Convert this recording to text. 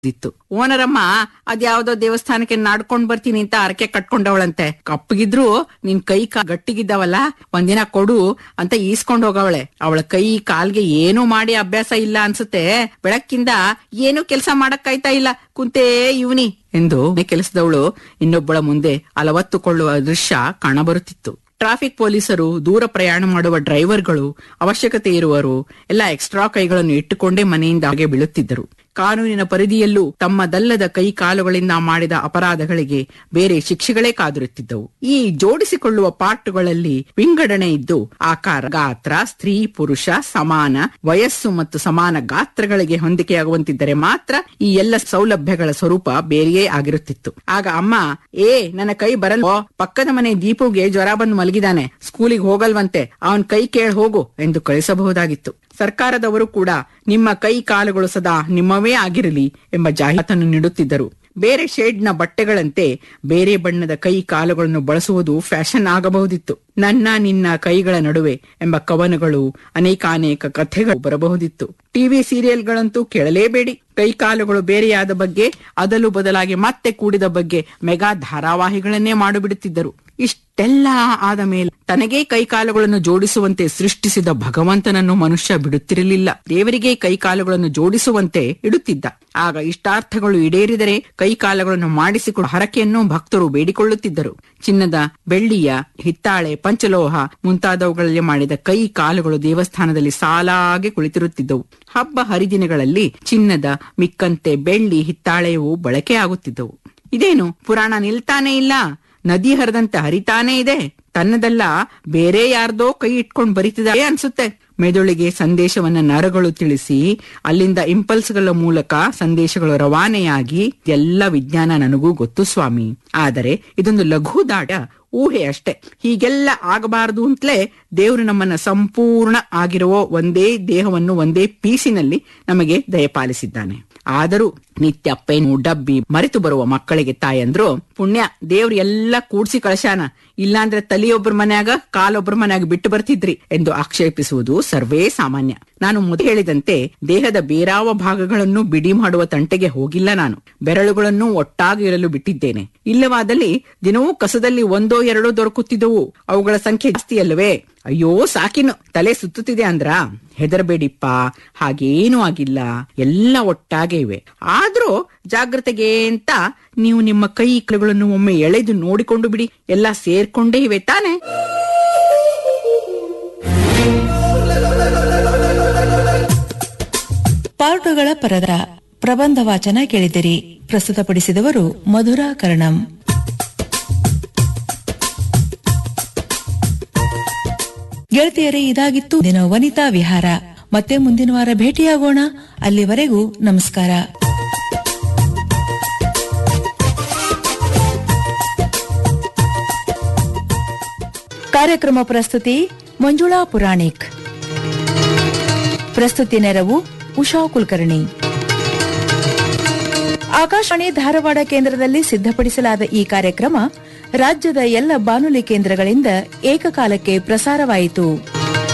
ಇತ್ತು ಓನರಮ್ಮ ಅದ್ಯಾವ್ದೋ ದೇವಸ್ಥಾನಕ್ಕೆ ನಾಡ್ಕೊಂಡ್ ಬರ್ತೀನಿ ಅಂತ ಅರಕೆ ಕಟ್ಕೊಂಡವಳಂತೆ ಕಪ್ಪಗಿದ್ರು ನಿನ್ ಕೈ ಕಾ ಗಟ್ಟಿಗಿದ್ದಾವಲ್ಲ ಒಂದಿನ ಕೊಡು ಅಂತ ಈಸ್ಕೊಂಡ್ ಹೋಗವಳೆ ಅವಳ ಕೈ ಕಾಲ್ಗೆ ಏನೂ ಮಾಡಿ ಅಭ್ಯಾಸ ಇಲ್ಲ ಅನ್ಸುತ್ತೆ ಬೆಳಕ್ಕಿಂದ ಏನು ಕೆಲಸ ಮಾಡಕ್ಕಾಯ್ತಾ ಇಲ್ಲ ಕುಂತೇ ಇವನಿ ಎಂದು ಕೆಲಸದವಳು ಇನ್ನೊಬ್ಬಳ ಮುಂದೆ ಅಲವತ್ತುಕೊಳ್ಳುವ ದೃಶ್ಯ ಕಾಣಬರುತ್ತಿತ್ತು ಟ್ರಾಫಿಕ್ ಪೊಲೀಸರು ದೂರ ಪ್ರಯಾಣ ಮಾಡುವ ಡ್ರೈವರ್ಗಳು ಅವಶ್ಯಕತೆ ಇರುವರು ಎಲ್ಲ ಎಕ್ಸ್ಟ್ರಾ ಕೈಗಳನ್ನು ಇಟ್ಟುಕೊಂಡೇ ಮನೆಯಿಂದ ಹಾಗೆ ಬೀಳುತ್ತಿದ್ದರು ಕಾನೂನಿನ ಪರಿಧಿಯಲ್ಲೂ ತಮ್ಮದಲ್ಲದ ಕೈ ಕಾಲುಗಳಿಂದ ಮಾಡಿದ ಅಪರಾಧಗಳಿಗೆ ಬೇರೆ ಶಿಕ್ಷೆಗಳೇ ಕಾದಿರುತ್ತಿದ್ದವು ಈ ಜೋಡಿಸಿಕೊಳ್ಳುವ ಪಾರ್ಟುಗಳಲ್ಲಿ ವಿಂಗಡಣೆ ಇದ್ದು ಆಕಾರ ಗಾತ್ರ ಸ್ತ್ರೀ ಪುರುಷ ಸಮಾನ ವಯಸ್ಸು ಮತ್ತು ಸಮಾನ ಗಾತ್ರಗಳಿಗೆ ಹೊಂದಿಕೆಯಾಗುವಂತಿದ್ದರೆ ಮಾತ್ರ ಈ ಎಲ್ಲ ಸೌಲಭ್ಯಗಳ ಸ್ವರೂಪ ಬೇರೆಯೇ ಆಗಿರುತ್ತಿತ್ತು ಆಗ ಅಮ್ಮ ಏ ನನ್ನ ಕೈ ಬರಲ್ವೋ ಪಕ್ಕದ ಮನೆ ದೀಪುಗೆ ಜ್ವರ ಬಂದು ಮಲಗಿದಾನೆ ಸ್ಕೂಲಿಗೆ ಹೋಗಲ್ವಂತೆ ಅವನ್ ಕೈ ಕೇಳ್ ಹೋಗು ಎಂದು ಕಳಿಸಬಹುದಾಗಿತ್ತು ಸರ್ಕಾರದವರು ಕೂಡ ನಿಮ್ಮ ಕೈ ಕಾಲುಗಳು ಸದಾ ನಿಮ್ಮವೇ ಆಗಿರಲಿ ಎಂಬ ಜಾಹೀರಾತನ್ನು ನೀಡುತ್ತಿದ್ದರು ಬೇರೆ ಶೇಡ್ನ ಬಟ್ಟೆಗಳಂತೆ ಬೇರೆ ಬಣ್ಣದ ಕೈ ಕಾಲುಗಳನ್ನು ಬಳಸುವುದು ಫ್ಯಾಷನ್ ಆಗಬಹುದಿತ್ತು ನನ್ನ ನಿನ್ನ ಕೈಗಳ ನಡುವೆ ಎಂಬ ಕವನಗಳು ಅನೇಕಾನೇಕ ಕಥೆಗಳು ಬರಬಹುದಿತ್ತು ಟಿವಿ ಸೀರಿಯಲ್ಗಳಂತೂ ಕೇಳಲೇಬೇಡಿ ಕೈ ಕಾಲುಗಳು ಬೇರೆಯಾದ ಬಗ್ಗೆ ಅದಲು ಬದಲಾಗಿ ಮತ್ತೆ ಕೂಡಿದ ಬಗ್ಗೆ ಮೆಗಾ ಧಾರಾವಾಹಿಗಳನ್ನೇ ಮಾಡಿಬಿಡುತ್ತಿದ್ದರು ಇಷ್ಟೆಲ್ಲ ಆದ ಮೇಲೆ ತನಗೇ ಕೈಕಾಲುಗಳನ್ನು ಜೋಡಿಸುವಂತೆ ಸೃಷ್ಟಿಸಿದ ಭಗವಂತನನ್ನು ಮನುಷ್ಯ ಬಿಡುತ್ತಿರಲಿಲ್ಲ ದೇವರಿಗೆ ಕೈಕಾಲುಗಳನ್ನು ಜೋಡಿಸುವಂತೆ ಇಡುತ್ತಿದ್ದ ಆಗ ಇಷ್ಟಾರ್ಥಗಳು ಈಡೇರಿದರೆ ಕೈಕಾಲುಗಳನ್ನು ಮಾಡಿಸಿಕೊಂಡು ಹರಕೆಯನ್ನು ಭಕ್ತರು ಬೇಡಿಕೊಳ್ಳುತ್ತಿದ್ದರು ಚಿನ್ನದ ಬೆಳ್ಳಿಯ ಹಿತ್ತಾಳೆ ಪಂಚಲೋಹ ಮುಂತಾದವುಗಳಲ್ಲಿ ಮಾಡಿದ ಕೈ ಕಾಲುಗಳು ದೇವಸ್ಥಾನದಲ್ಲಿ ಸಾಲಾಗಿ ಕುಳಿತಿರುತ್ತಿದ್ದವು ಹಬ್ಬ ಹರಿದಿನಗಳಲ್ಲಿ ಚಿನ್ನದ ಮಿಕ್ಕಂತೆ ಬೆಳ್ಳಿ ಹಿತ್ತಾಳೆಯವು ಬಳಕೆ ಆಗುತ್ತಿದ್ದವು ಇದೇನು ಪುರಾಣ ನಿಲ್ತಾನೇ ಇಲ್ಲ ನದಿ ಹರಿದಂತೆ ಹರಿತಾನೇ ಇದೆ ತನ್ನದಲ್ಲ ಬೇರೆ ಯಾರ್ದೋ ಕೈ ಇಟ್ಕೊಂಡ್ ಬರಿತಿದ್ದಾರೆ ಅನ್ಸುತ್ತೆ ಮೆದುಳಿಗೆ ಸಂದೇಶವನ್ನ ನರಗಳು ತಿಳಿಸಿ ಅಲ್ಲಿಂದ ಇಂಪಲ್ಸ್ಗಳ ಮೂಲಕ ಸಂದೇಶಗಳು ರವಾನೆಯಾಗಿ ಎಲ್ಲ ವಿಜ್ಞಾನ ನನಗೂ ಗೊತ್ತು ಸ್ವಾಮಿ ಆದರೆ ಇದೊಂದು ಲಘು ದಾಟ ಊಹೆ ಅಷ್ಟೇ ಹೀಗೆಲ್ಲ ಆಗಬಾರದು ಅಂತಲೇ ದೇವರು ನಮ್ಮನ್ನ ಸಂಪೂರ್ಣ ಆಗಿರುವ ಒಂದೇ ದೇಹವನ್ನು ಒಂದೇ ಪೀಸಿನಲ್ಲಿ ನಮಗೆ ದಯಪಾಲಿಸಿದ್ದಾನೆ ಆದರೂ ನಿತ್ಯ ಪೆನ್ನು ಡಬ್ಬಿ ಮರೆತು ಬರುವ ಮಕ್ಕಳಿಗೆ ತಾಯಂದ್ರು ಪುಣ್ಯ ದೇವ್ರು ಎಲ್ಲ ಕೂಡ್ಸಿ ಕಳಶಾನ ಇಲ್ಲಾಂದ್ರೆ ತಲಿಯೊಬ್ಬರ ಮನ್ಯಾಗ ಕಾಲೊಬ್ಬರ ಮನ್ಯಾಗ ಬಿಟ್ಟು ಬರ್ತಿದ್ರಿ ಎಂದು ಆಕ್ಷೇಪಿಸುವುದು ಸರ್ವೇ ಸಾಮಾನ್ಯ ನಾನು ಮೊದಲು ಹೇಳಿದಂತೆ ದೇಹದ ಬೇರಾವ ಭಾಗಗಳನ್ನು ಬಿಡಿ ಮಾಡುವ ತಂಟೆಗೆ ಹೋಗಿಲ್ಲ ನಾನು ಬೆರಳುಗಳನ್ನು ಒಟ್ಟಾಗಿ ಇರಲು ಬಿಟ್ಟಿದ್ದೇನೆ ಇಲ್ಲವಾದಲ್ಲಿ ದಿನವೂ ಕಸದಲ್ಲಿ ಒಂದೋ ಎರಡೋ ದೊರಕುತ್ತಿದ್ದವು ಅವುಗಳ ಸಂಖ್ಯೆ ಜಾಸ್ತಿ ಅಲ್ಲವೇ ಅಯ್ಯೋ ಸಾಕಿನು ತಲೆ ಸುತ್ತುತ್ತಿದೆ ಅಂದ್ರ ಹೆದರಬೇಡಿಪ್ಪ ಹಾಗೇನೂ ಆಗಿಲ್ಲ ಎಲ್ಲ ಒಟ್ಟಾಗೆ ಇವೆ ಆದ್ರೂ ಜಾಗ್ರತೆಗೆ ಅಂತ ನೀವು ನಿಮ್ಮ ಕೈ ಕೈಗಳನ್ನು ಒಮ್ಮೆ ಎಳೆದು ನೋಡಿಕೊಂಡು ಬಿಡಿ ಎಲ್ಲ ಸೇರ್ಕೊಂಡೇ ಇವೆ ತಾನೆ ಪಾರ್ಟುಗಳ ಪರದ ಪ್ರಬಂಧ ವಾಚನ ಕೇಳಿದಿರಿ ಪ್ರಸ್ತುತಪಡಿಸಿದವರು ಮಧುರಾ ಕರ್ಣಂ ಗೆಳತಿಯರೇ ಇದಾಗಿತ್ತು ದಿನ ವನಿತಾ ವಿಹಾರ ಮತ್ತೆ ಮುಂದಿನ ವಾರ ಭೇಟಿಯಾಗೋಣ ಅಲ್ಲಿವರೆಗೂ ನಮಸ್ಕಾರ ಕಾರ್ಯಕ್ರಮ ಪ್ರಸ್ತುತಿ ಮಂಜುಳಾ ಪುರಾಣಿಕ್ ಪ್ರಸ್ತುತಿ ನೆರವು ಉಷಾ ಕುಲಕರ್ಣಿ ಆಕಾಶವಾಣಿ ಧಾರವಾಡ ಕೇಂದ್ರದಲ್ಲಿ ಸಿದ್ಧಪಡಿಸಲಾದ ಈ ಕಾರ್ಯಕ್ರಮ ರಾಜ್ಯದ ಎಲ್ಲ ಬಾನುಲಿ ಕೇಂದ್ರಗಳಿಂದ ಏಕಕಾಲಕ್ಕೆ ಪ್ರಸಾರವಾಯಿತು